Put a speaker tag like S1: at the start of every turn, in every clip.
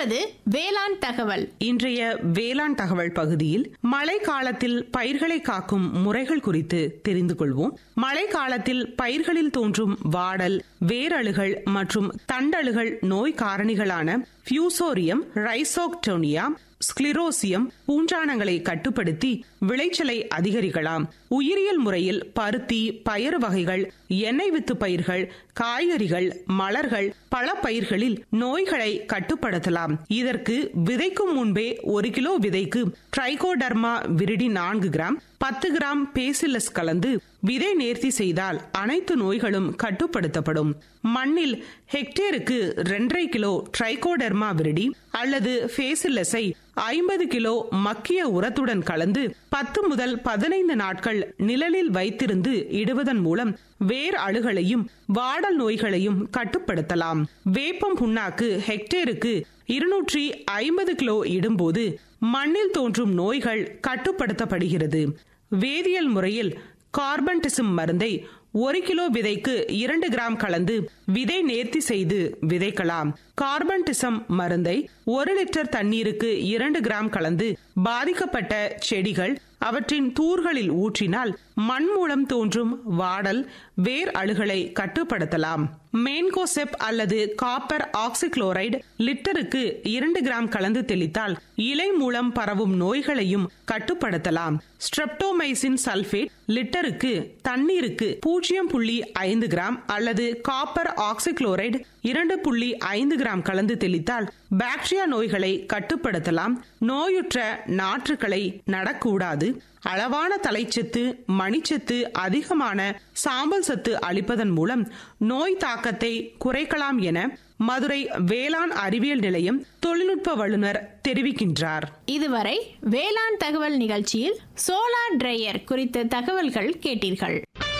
S1: வருவது வேளாண் தகவல்
S2: இன்றைய வேளாண் தகவல் பகுதியில் மழை காலத்தில் பயிர்களை காக்கும் முறைகள் குறித்து தெரிந்து கொள்வோம் மழை காலத்தில் பயிர்களில் தோன்றும் வாடல் வேரழுகள் மற்றும் தண்டழுகள் நோய் காரணிகளான பியூசோரியம் ரைசோக்டோனியா ஸ்க்ளிரோசியம் பூஞ்சானங்களை கட்டுப்படுத்தி விளைச்சலை அதிகரிக்கலாம் உயிரியல் முறையில் பருத்தி பயறு வகைகள் எண்ணெய் வித்து பயிர்கள் காய்கறிகள் மலர்கள் பல பயிர்களில் நோய்களை கட்டுப்படுத்தலாம் இதற்கு விதைக்கும் முன்பே ஒரு கிலோ விதைக்கு ட்ரைகோடர்மா விரிடி நான்கு கிராம் பத்து கிராம் பேசிலஸ் கலந்து விதை நேர்த்தி செய்தால் அனைத்து நோய்களும் கட்டுப்படுத்தப்படும் மண்ணில் ஹெக்டேருக்கு ரெண்டரை கிலோ ட்ரைகோடர்மா விரிடி அல்லது ஃபேசிலஸை ஐம்பது கிலோ மக்கிய உரத்துடன் கலந்து பத்து முதல் பதினைந்து நாட்கள் நிழலில் வைத்திருந்து இடுவதன் மூலம் வேர் அழுகளையும் வாடல் நோய்களையும் கட்டுப்படுத்தலாம் வேப்பம் புண்ணாக்கு ஹெக்டேருக்கு இருநூற்றி ஐம்பது கிலோ இடும்போது மண்ணில் தோன்றும் நோய்கள் கட்டுப்படுத்தப்படுகிறது வேதியியல் முறையில் கார்பன்டிசம் மருந்தை ஒரு கிலோ விதைக்கு இரண்டு கிராம் கலந்து விதை நேர்த்தி செய்து விதைக்கலாம் கார்பன்டிசம் மருந்தை ஒரு லிட்டர் தண்ணீருக்கு இரண்டு கிராம் கலந்து பாதிக்கப்பட்ட செடிகள் அவற்றின் தூர்களில் ஊற்றினால் மண் மூலம் தோன்றும் வாடல் வேர் அழுகலை கட்டுப்படுத்தலாம் மேன்கோசெப் அல்லது காப்பர் ஆக்சிக்ளோரைடு லிட்டருக்கு இரண்டு கிராம் கலந்து தெளித்தால் இலை மூலம் பரவும் நோய்களையும் கட்டுப்படுத்தலாம் ஸ்ட்ரெப்டோமைசின் சல்பேட் லிட்டருக்கு தண்ணீருக்கு பூஜ்ஜியம் புள்ளி ஐந்து கிராம் அல்லது காப்பர் ஆக்சிக்ளோரைடு இரண்டு புள்ளி ஐந்து கிராம் கலந்து தெளித்தால் பாக்டீரியா நோய்களை கட்டுப்படுத்தலாம் நோயுற்ற நாற்றுகளை நடக்கூடாது அளவான தலைச்சத்து மணிச்சத்து அதிகமான சாம்பல் சத்து அளிப்பதன் மூலம் நோய் தாக்கத்தை குறைக்கலாம் என மதுரை வேளாண் அறிவியல் நிலையம் தொழில்நுட்ப வல்லுநர் தெரிவிக்கின்றார்
S1: இதுவரை வேளாண் தகவல் நிகழ்ச்சியில் சோலார் டிரையர் குறித்த தகவல்கள் கேட்டீர்கள்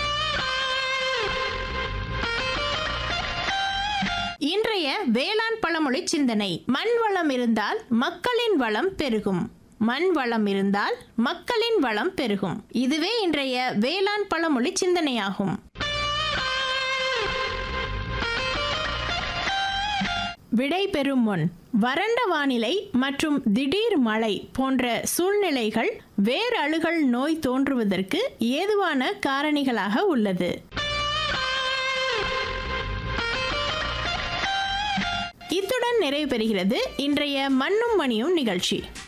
S1: இன்றைய வேளாண் பழமொழி சிந்தனை மண் வளம் இருந்தால் மக்களின் வளம் பெருகும் மண் வளம் இருந்தால் மக்களின் வளம் பெருகும் இதுவே இன்றைய வேளாண் பழமொழி சிந்தனையாகும் விடை பெறும் முன் வறண்ட வானிலை மற்றும் திடீர் மழை போன்ற சூழ்நிலைகள் வேரழுகல் நோய் தோன்றுவதற்கு ஏதுவான காரணிகளாக உள்ளது இத்துடன் நிறைவு பெறுகிறது இன்றைய மண்ணும் மணியும் நிகழ்ச்சி